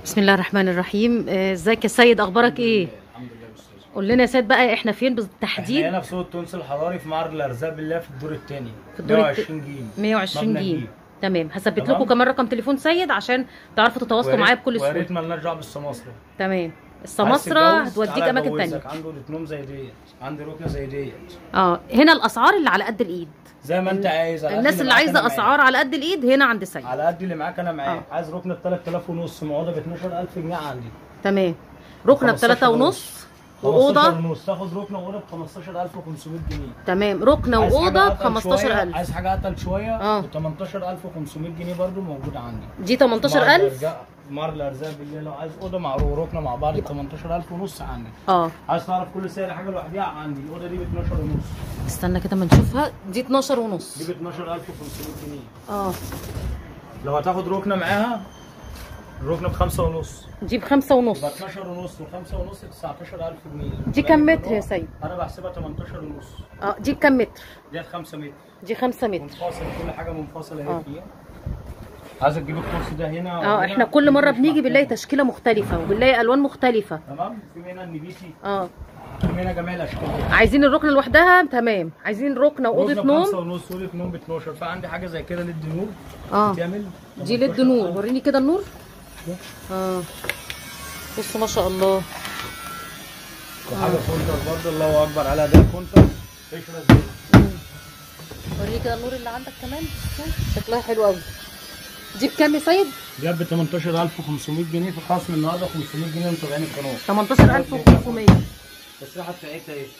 بسم الله الرحمن الرحيم آه، ازيك يا سيد اخبارك ايه الحمد لله استاذ قول لنا يا سيد بقى احنا فين احنا بالتحديد هنا في سوق التونس الحضاري في معرض الارزاق بالله في الدور الثاني في الدور الت- 120 جنيه 120 مبنى جنيه جديد. تمام هثبت تمام. لكم كمان رقم تليفون سيد عشان تعرفوا تتواصلوا ويا معايا ريت- بكل ويا ريت سهوله مالناش دعوه بالسماسره تمام عايز السماسره تتجوز؟ هتوديك تعالى اماكن أجوزك. تانية عنده الاتنوم زي ديت عندي ركنه زي ديت اه هنا الاسعار اللي على قد الايد زي ما انت عايز على قد الناس اللي معاك عايزه أنا معاك. اسعار على قد الايد هنا عند سيد على قد اللي معاك انا معاك آه. عايز ركنه ب 3000 ونص معوضه ب 12000 جنيه عندي تمام ركنه ب 3 15 ونص 15 واوضه ونص تاخد ركنه واوضه ب 15500 جنيه تمام ركنه عايز واوضه حاجة ب أتقل شوية- 15000 عايز حاجه اتقل شويه آه. ب 18500 جنيه برضو موجوده عندي دي 18000 مار الارزاق بالله لو عايز اوضه مع ركنه مع بعض ب 18000 ونص عندي اه عايز تعرف كل سعر حاجه لوحديها عندي الاوضه دي ب 12 ونص استنى كده ما نشوفها دي 12 دي ونص ب 12500 جنيه اه لو هتاخد ركنه معاها الركنه بخمسة ونص دي بخمسة ونص يبقى 12 ونص و5 ونص 19000 جنيه دي كام متر يا سيد؟ انا بحسبها 18 ونص اه دي بكام متر؟ ديت 5 متر دي 5 متر منفصل كل حاجه منفصله آه. اهي فيها عايز تجيب الكرسي ده هنا اه وهنا، احنا كل مره مش بنيجي بنلاقي محكوم. تشكيله مختلفه وبنلاقي الوان مختلفه تمام في هنا النبيتي اه في هنا جميع الاشكال عايزين الركنه لوحدها تمام عايزين ركنه واوضه ركنة بخمسة نوم ونص اوضه نوم ب 12 فعندي حاجه زي كده ليد نور اه تعمل دي ليد نور وريني كده النور اه بصوا ما شاء الله وحاجه كونتر برضه الله اكبر على ده كونتر قشره زي وريني كده النور اللي عندك كمان شكلها حلو قوي دي بكام يا سيد؟ جاب ب 18500 جنيه في خصم النهارده 500 جنيه متابعين القناه 18500 التسريحه بتاعتها ايه؟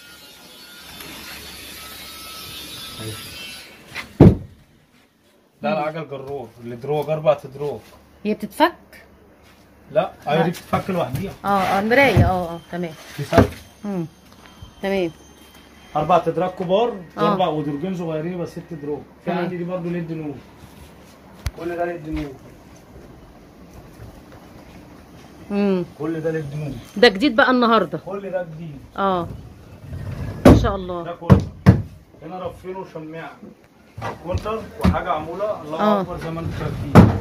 ده العجل جرور اللي دروج اربع دروج هي بتتفك؟ لا ايوه دي بتتفك لوحديها اه اه المرايه اه اه تمام في فرق امم تمام اربع ادراج كبار آه. واربع ودرجين صغيرين يبقى ست دروج في تمام. عندي دي برضه ليد نور كل ده ليد نور امم كل ده ليد نور ده جديد بقى النهارده كل ده جديد اه ما شاء الله ده كله هنا رفين وشماعه كونتر وحاجه عموله الله آه. اكبر زي ما انتم شايفين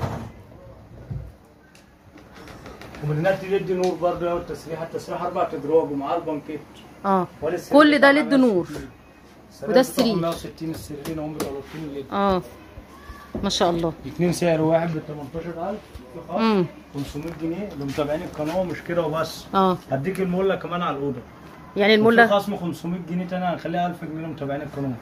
ومدينات دي ليد نور برضه اهو التسريحه التسريحه اربع ادراج ومعاه البنكيت اه ولا السرير كل ده بتاعها ليد نور 160. وده السرير بتاعهم السرير. 160 السريرين هم بيبقوا ليد اه ما شاء الله الاثنين سعر واحد ب 18000 في خصم امم 500 جنيه لمتابعين القناه مش كده وبس اه هديك المله كمان على الاوضه يعني وفي المله خصم 500 جنيه تاني هنخليها 1000 جنيه لمتابعين القناه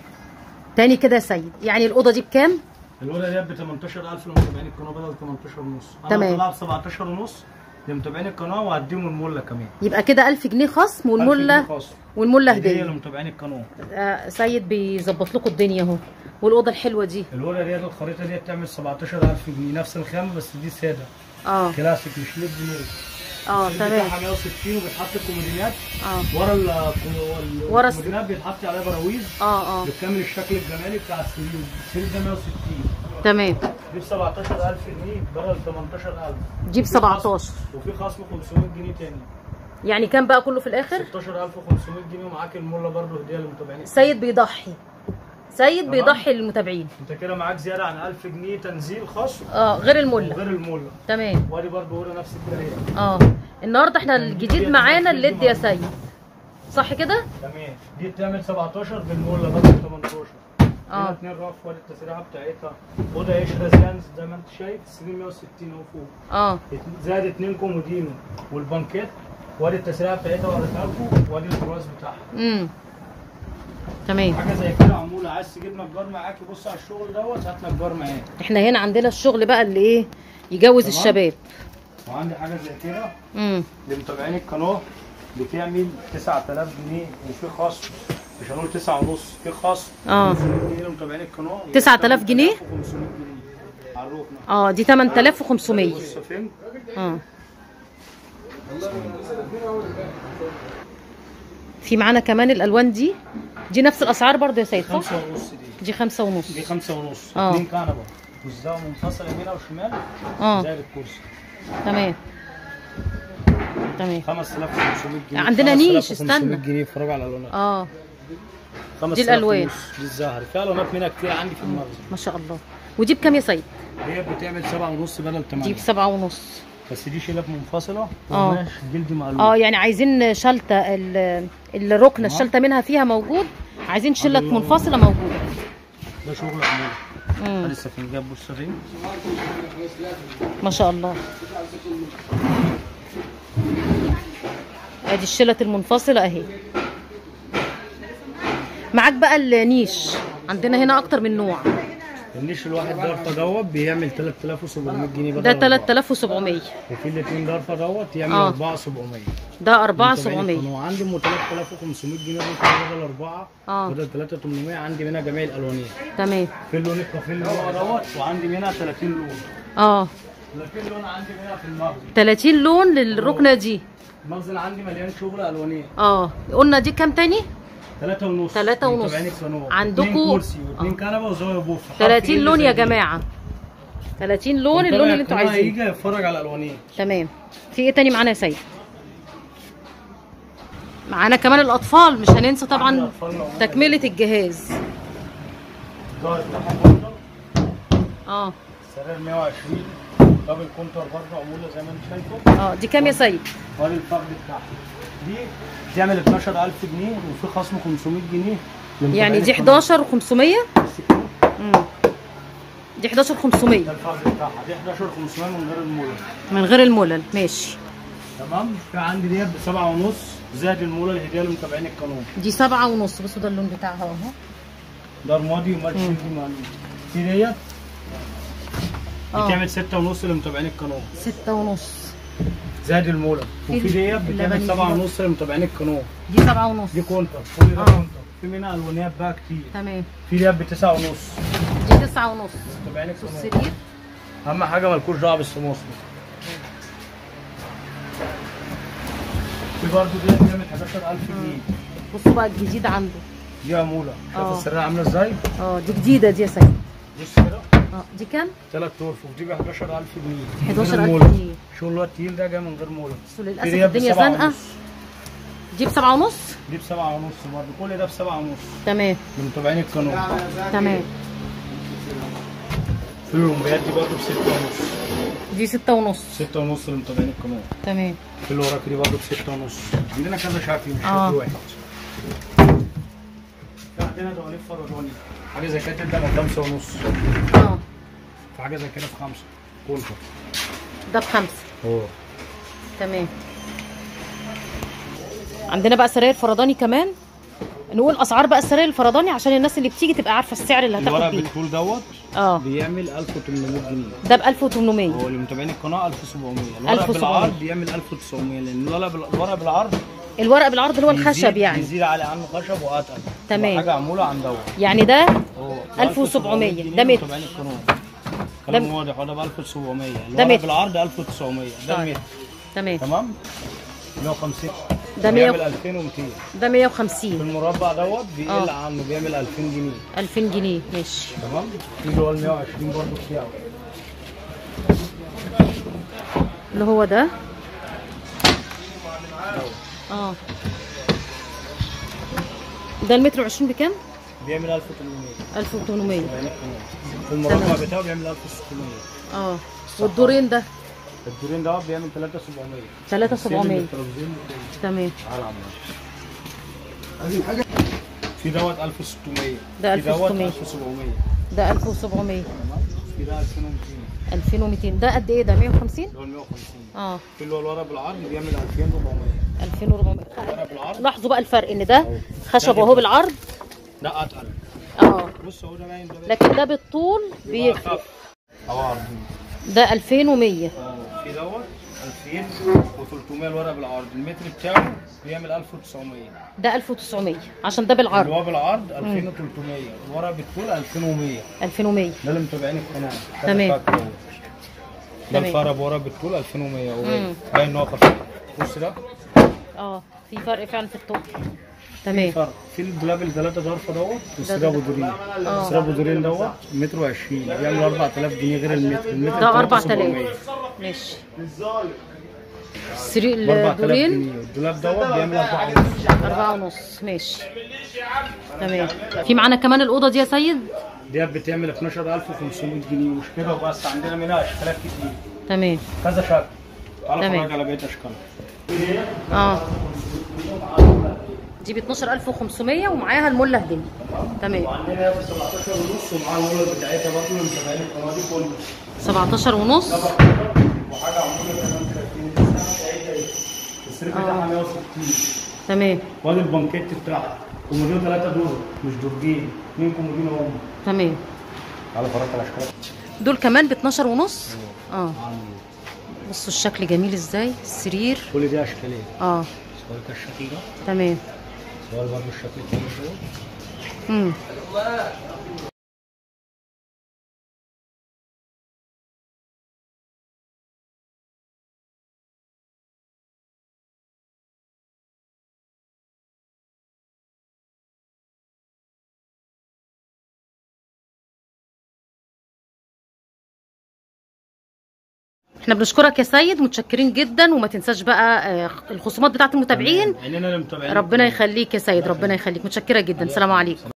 تاني كده يا سيد يعني الاوضه دي بكام الاولى ديت ب 18000 لمتابعين القناه بدل 18 ونص انا تمام. بطلعها ب 17 ونص لمتابعين القناه وهديهم المله كمان يبقى كده 1000 جنيه خصم 1000 جنيه والمله خصم. والمله هديه هديه لمتابعين القناه آه سيد بيظبط لكم الدنيا اهو والاوضه الحلوه دي الاولى ديت الخريطه ديت تعمل 17000 جنيه نفس الخامه بس دي ساده اه كلاسيك مش ليد جنيه اه السرير تمام بتاعها 160 وبيتحط الكومودينات اه ورا ال ورا الس- الكومودينات بيتحط عليها براويز اه اه بتكمل الشكل الجمالي بتاع السرير السرير ده 160 تمام دي ب 17000 جنيه بدل 18000 دي ب 17 وفي خصم 500 جنيه تاني يعني كام بقى كله في الاخر 16500 جنيه ومعاك المله برضه هديه للمتابعين سيد بيضحي سيد تمام. بيضحي للمتابعين انت كده معاك زياده عن 1000 جنيه تنزيل خصم اه غير المله وغير المله تمام وادي برضه هنا نفس الكلام اه النهارده احنا الجديد معانا الليد يا سيد صح كده تمام دي بتعمل 17 بالمله بدل 18 اه. هنا اتنين رف وادي التسريحه بتاعتها اوضه قشره زيان زي ما انت شايف السرير 160 اهو فوق اه ات- زائد اتنين كومودينو والبنكيت وادي التسريحه بتاعتها وريتها لكم وادي البراز بتاعها امم تمام حاجه زي كده عموله عايز تجيب نجار معاك يبص على الشغل دوت هات نجار معاك احنا هنا عندنا الشغل بقى اللي ايه يجوز تمام. الشباب وعندي حاجه زي كده امم لمتابعين القناه بتعمل 9000 جنيه وفي خصم مش هنقول 9 ونص في خصم اه 500 جنيه لمتابعين القناه 9000 جنيه؟ 500 جنيه على الركنه اه دي 8500 بص فين اه في معانا كمان الالوان دي دي نفس الاسعار برضو يا سيد صح 5 ونص دي دي خمسة ونص دي 5 ونص اه. اثنين كنبه وزاويه منفصله يمين وشمال اه زائد الكرسي تمام تمام 5500 جنيه عندنا نيش، 5500 استنى. جنيه اتفرج على الالوانات اه 5000 الألوان. ونص. دي الزهر في الوانات منها كتير عندي في المخزن ما شاء الله ودي بكام يا سيد هي بتعمل 7 ونص بدل دي 8 بسبعة ونص بس دي شيلات منفصله آه. وقماش جلد مقلوب اه يعني عايزين شلته ال- الركنه تمام. الشلته منها فيها موجود عايزين شله الله. منفصله موجوده ده شغل عموله مم. ادي السفنجات بص فين ما شاء الله ادي الشلت المنفصله اهي معاك بقى النيش عندنا هنا اكتر من نوع النيش الواحد ضرفه دوت بيعمل 3700 جنيه بدل ده أربعة. 3700 وفي الاثنين ضرفه دوت يعمل آه. 4700 ده 4700 وعندي ام 3500 جنيه ممكن بدل اربعه اه بدل 3800 عندي منها جميع الالوانات تمام في اللون الكافيه اللي هو دوت وعندي منها 30 لون اه 30 لون عندي منها في المخزن 30 لون للركنه دي المخزن عندي مليان شغل الوانات اه قلنا دي كام تاني ثلاثة ونص تلاتة ونص. متابعين القناة. عندكوا- اتنين كرسي واثنين كنبه وزاويه بوفه 30 لون يا جماعه 30 لون اللون اللي انتوا عايزينه هيجي يتفرج على الالوانات تمام في ايه تاني معانا يا سيد معانا كمان الاطفال مش هننسى طبعا تكمله الجهاز ظهر بتاعهم برضه اه سعر 120 دبل كونتر برضه عموله زي ما انت شايفه اه دي كام يا سيد وادي الفخد بتاعها دي تعمل 12000 جنيه وفي خصم 500 جنيه يعني دي لمتابعين 11 500 القناة. امم دي 11 500 ده الفخد بتاعها دي 11 500 من غير المولد من غير الملل ماشي تمام في عندي ديت بسبعة ونص زائد المولد الهديه لمتابعين القانون دي سبعة ونص بصوا ده اللون بتاعها اهو ده رمادي ومال مم. دي معلوم في ديت اه بتعمل ستة ونص لمتابعين القناة ستة ونص زائد المولد في وفي ديت اللبني بتعمل دي سبعة بقى. ونص لمتابعين القناة دي سبعة ونص دي كونتر كل ده آه. كونتر في منها الوانيات بقى كتير تمام في ديت بتسعة ونص دي تسعة ونص متابعين بصوا القناة السرير اهم حاجه مالكوش دعوه بالسموسه في برضه دي بتعمل 11000 جنيه بصوا بقى الجديد عنده دي عموله آه. شايف السرير عامله ازاي؟ اه دي جديدة دي يا سيد بص كده اه دي كام؟ ثلاث غرف ودي ب 11000 جنيه 11000 من غير مولد. جنيه. شغل التقيل ده جاي من غير مولد بصوا للأسف في ديت الدنيا بسبعة زنقة ونص. دي بسبعة ونص دي بسبعة ونص برضه كل ده بسبعة ونص تمام لمتابعين القناه تمام في الرمبيات دي برضه بستة ونص دي ستة ونص ستة ونص لمتابعين القناه تمام في اللي وراك دي برضه بستة ونص عندنا كذا شكل مش آه. شكل واحد في عندنا دواليب فرداني حاجة زي كده تبدأ من خمسة ونص اه في حاجة زي كده في خمسة كونتر ده بخمسة اه تمام عندنا بقى سراير فرداني كمان نقول اسعار بقى السراير الفرداني عشان الناس اللي بتيجي تبقى عارفه السعر اللي الورق هتاخد بيه بالطول دوت اه بيعمل 1800 جنيه ده ب 1800 هو اللي متابعين القناة 1700 الورق 1700. بالعرض يعمل 1900 لأن الورق بال- الورق بالعرض الورق بالعرض اللي هو الخشب بيزيد- يعني بيزيد على عنه خشب وأتقل تمام. حاجة معمولة عن دوت يعني ده اه 1700 جنيه ده متر. متابعين القناة كلام ده- واضح ده ب 1700 ده الورق متر. بالعرض 1900 ده طيب. المتر تمام تمام 150 ده مية- بيعمل 2200 ده في 150 المربع دوت بيقل آه. عنه بيعمل 2000 جنيه 2000 جنيه ماشي تمام في اللي هو ال 120 برضه بتاعه اللي هو ده اه ده المتر 20 بكام؟ بيعمل 1800 1800 يعني في المربع بتاعه بيعمل 1600 اه والدورين ده الدورين دوت بيعمل 3700 3700 التلفزيون تمام على عمرو في دوت 1600 ده في دوت 1600. 1700 ده 1700 تمام في ده 2200 2200 ده قد ايه ده 150 اللي هو ال 150 اه في اللي هو الورق بالعرض بيعمل 2400 2400 الورق بالعرض لاحظوا بقى الفرق ان ده خشب اهو بالعرض لا اتقل اه بص اهو ده باين ده باين لكن ده بالطول بيبقى بيفرق أخف. او عرضين ده 2100 اه في دوت 2300 الورق بالعرض المتر بتاعه بيعمل 1900 ده 1900 عشان ده اللي بالعرض هو بالعرض 2300 الورق بالطول 2100 2100 ده اللي متابعين القناه تمام. ده تمام. الفرق ورق بالطول 2100 هو مم. باين ان هو خفيف بص ده اه في فرق فعلا في الطول تمام فرق في الدولاب الثلاثه ظرف دوت والسراب ده- ابو دورين آه. السراب ابو دورين دوت متر و20 بيعمل 4000 جنيه غير المتر المتر ده 3700. 4000 ماشي السرير ب 4000 الدورين جنيه الدولاب دوت بيعمل 4 ونص أربعة ونص ماشي تمام في معانا كمان الأوضة دي يا سيد ديت بتعمل 12500 جنيه مش كده وبس عندنا منها اشكالات كتير تمام كذا شكل تعالى تمام. اتفرج على بقيه اشكالها اه دي ب 12500 ومعاها المله هديه تمام وعندنا ب 17 ونص ومعاها الولد بتاعتها برضه اللي متابعين القناه دي كله 17 ونص وحاجه عموله كمان شايفين السعر بتاعتها ايه السرير بتاعها 160 تمام وادي البنكيت بتاعها كومودين ثلاثه دور مش درجين اثنين كومودين هم تمام تعالى اتفرج على اشكالها دول كمان ب 12 ونص اه بصوا الشكل جميل ازاي السرير كل دي اشكالين اه صور كده الشكل ده تمام صور برضه الشكل التاني ده امم احنا بنشكرك يا سيد متشكرين جدا وما تنساش بقى آه، الخصومات بتاعت المتابعين عينينا اللي متابعين ربنا يخليك يا سيد ربنا يخليك متشكره جدا سلام عليكم